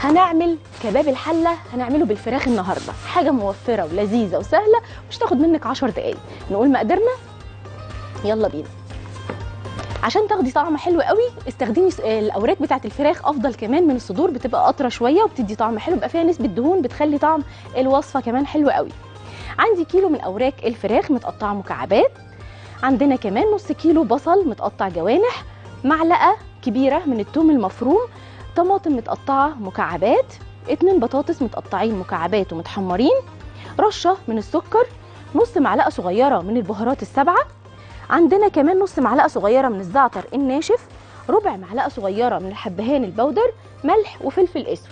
هنعمل كباب الحله هنعمله بالفراخ النهارده حاجه موفره ولذيذه وسهله مش تاخد منك 10 دقايق نقول مقاديرنا يلا بينا عشان تاخدي طعم حلو قوي استخدمي س- الاوراق بتاعه الفراخ افضل كمان من الصدور بتبقى قطره شويه وبتدي طعم حلو بيبقى فيها نسبه دهون بتخلي طعم الوصفه كمان حلو قوي عندي كيلو من اوراق الفراخ متقطعه مكعبات عندنا كمان نص كيلو بصل متقطع جوانح معلقه كبيره من الثوم المفروم طماطم متقطعه مكعبات اتنين بطاطس متقطعين مكعبات ومتحمرين رشه من السكر نص معلقه صغيره من البهارات السبعه عندنا كمان نص معلقه صغيره من الزعتر الناشف ربع معلقه صغيره من الحبهان البودر ملح وفلفل اسود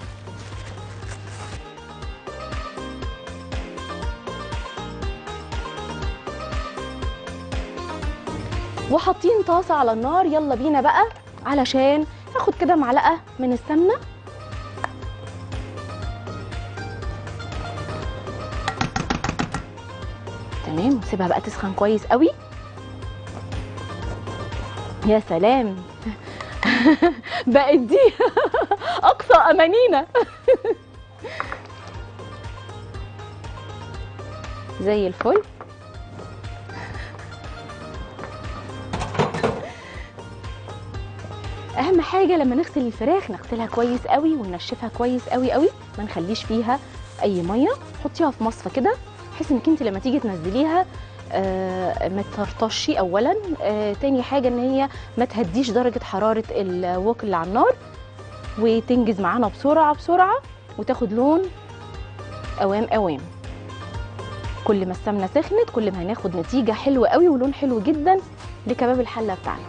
وحاطين طاسه على النار يلا بينا بقى علشان هاخد كده معلقه من السمنه تمام سيبها بقى تسخن كويس قوي يا سلام بقت دي اقصى امانينا زي الفل اهم حاجه لما نغسل الفراخ نغسلها كويس قوي وننشفها كويس قوي قوي ما نخليش فيها اي ميه حطيها في مصفى كده بحيث انك انت لما تيجي تنزليها آه ما تطرطشي اولا آه تاني حاجه ان هي ما تهديش درجه حراره الوك اللي على النار وتنجز معانا بسرعه بسرعه وتاخد لون اوام اوام كل ما السمنه سخنت كل ما هناخد نتيجه حلوه قوي ولون حلو جدا لكباب الحله بتاعنا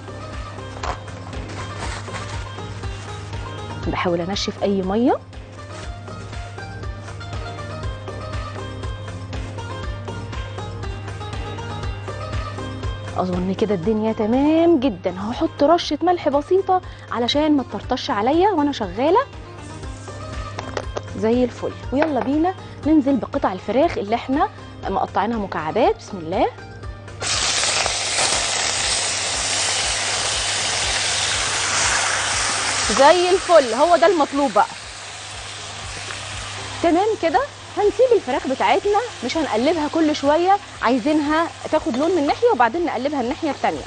بحاول انشف اي ميه اظن كده الدنيا تمام جدا هحط رشه ملح بسيطه علشان ما تطرطش عليا وانا شغاله زي الفل ويلا بينا ننزل بقطع الفراخ اللي احنا مقطعينها مكعبات بسم الله زي الفل هو ده المطلوب بقى تمام كده هنسيب الفراخ بتاعتنا مش هنقلبها كل شويه عايزينها تاخد لون من ناحيه وبعدين نقلبها الناحيه التانيه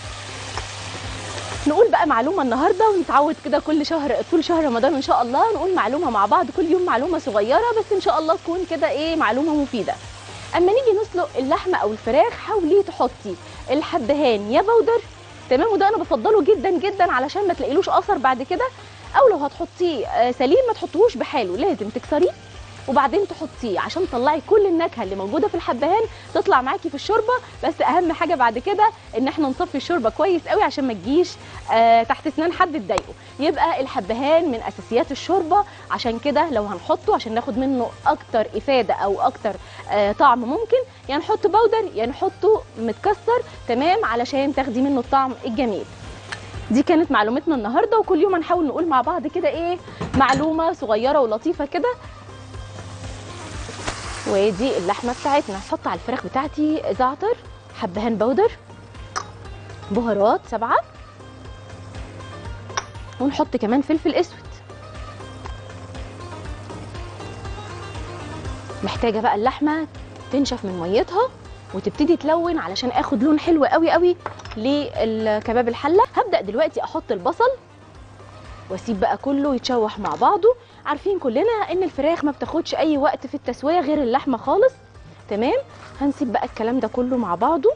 نقول بقى معلومه النهارده ونتعود كده كل شهر طول شهر رمضان ان شاء الله نقول معلومه مع بعض كل يوم معلومه صغيره بس ان شاء الله تكون كده ايه معلومه مفيده اما نيجي نسلق اللحمه او الفراخ حاولي تحطي الحبهان يا بودر تمام وده انا بفضله جدا جدا علشان ما تلاقيلوش اثر بعد كده او لو هتحطيه آه، سليم ما تحطوهوش بحاله لازم تكسريه وبعدين تحطيه عشان تطلعي كل النكهه اللي موجوده في الحبهان تطلع معاكي في الشوربه بس اهم حاجه بعد كده ان احنا نصفي الشوربه كويس قوي عشان ما تجيش آه تحت اسنان حد تضايقه يبقى الحبهان من اساسيات الشوربه عشان كده لو هنحطه عشان ناخد منه اكتر افاده او اكتر آه طعم ممكن يا نحط بودر يا نحطه متكسر تمام علشان تاخدي منه الطعم الجميل دي كانت معلومتنا النهارده وكل يوم هنحاول نقول مع بعض كده ايه معلومه صغيره ولطيفه كده ودي اللحمه بتاعتنا هحط على الفراخ بتاعتي زعتر حبهان بودر بهارات سبعه ونحط كمان فلفل اسود محتاجه بقى اللحمه تنشف من ميتها وتبتدي تلون علشان اخد لون حلو قوي قوي للكباب الحله هبدا دلوقتي احط البصل واسيب بقى كله يتشوح مع بعضه عارفين كلنا ان الفراخ ما بتاخدش اي وقت في التسويه غير اللحمه خالص تمام هنسيب بقى الكلام ده كله مع بعضه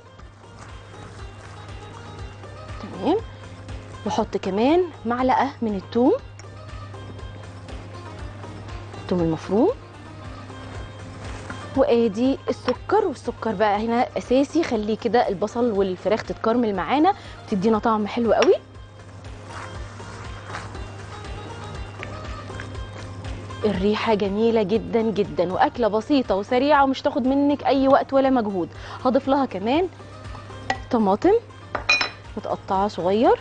تمام واحط كمان معلقه من الثوم الثوم المفروم وادي السكر والسكر بقى هنا اساسي خليه كده البصل والفراخ تتكرمل معانا تدينا طعم حلو قوي الريحة جميلة جدا جدا وأكلة بسيطة وسريعة ومش تاخد منك أي وقت ولا مجهود هضيف لها كمان طماطم متقطعة صغير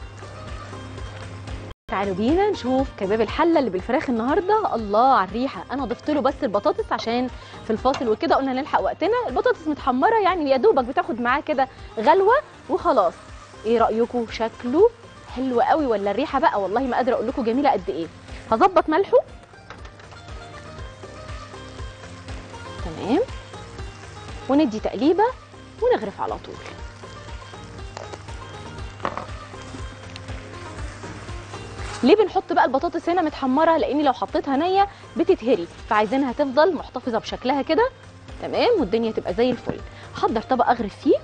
تعالوا بينا نشوف كباب الحله اللي بالفراخ النهارده الله على الريحه انا ضفت له بس البطاطس عشان في الفاصل وكده قلنا نلحق وقتنا البطاطس متحمره يعني يا دوبك بتاخد معاه كده غلوه وخلاص ايه رايكم شكله حلو قوي ولا الريحه بقى والله ما قادره اقول لكم جميله قد ايه هظبط ملحه تمام وندي تقليبه ونغرف على طول ليه بنحط بقى البطاطس هنا متحمره لان لو حطيتها نيه بتتهري فعايزينها تفضل محتفظه بشكلها كده تمام والدنيا تبقى زي الفل حضر طبق اغرف فيه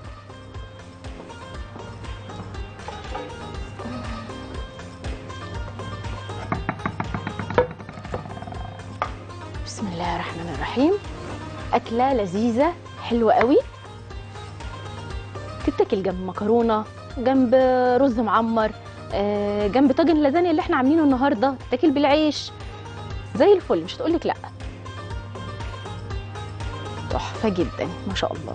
بسم الله الرحمن الرحيم اكله لذيذه حلوه قوي تتاكل جنب مكرونه جنب رز معمر آه، جنب طاجن اللازانيا اللي احنا عاملينه النهارده تتاكل بالعيش زي الفل مش هتقولك لا تحفه جدا ما شاء الله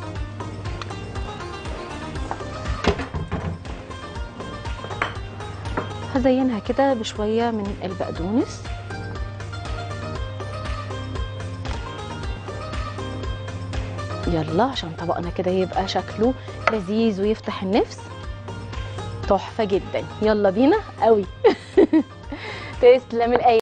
هزينها كده بشويه من البقدونس يلا عشان طبقنا كده يبقى شكله لذيذ ويفتح النفس تحفه جدا يلا بينا قوي تسلم الايام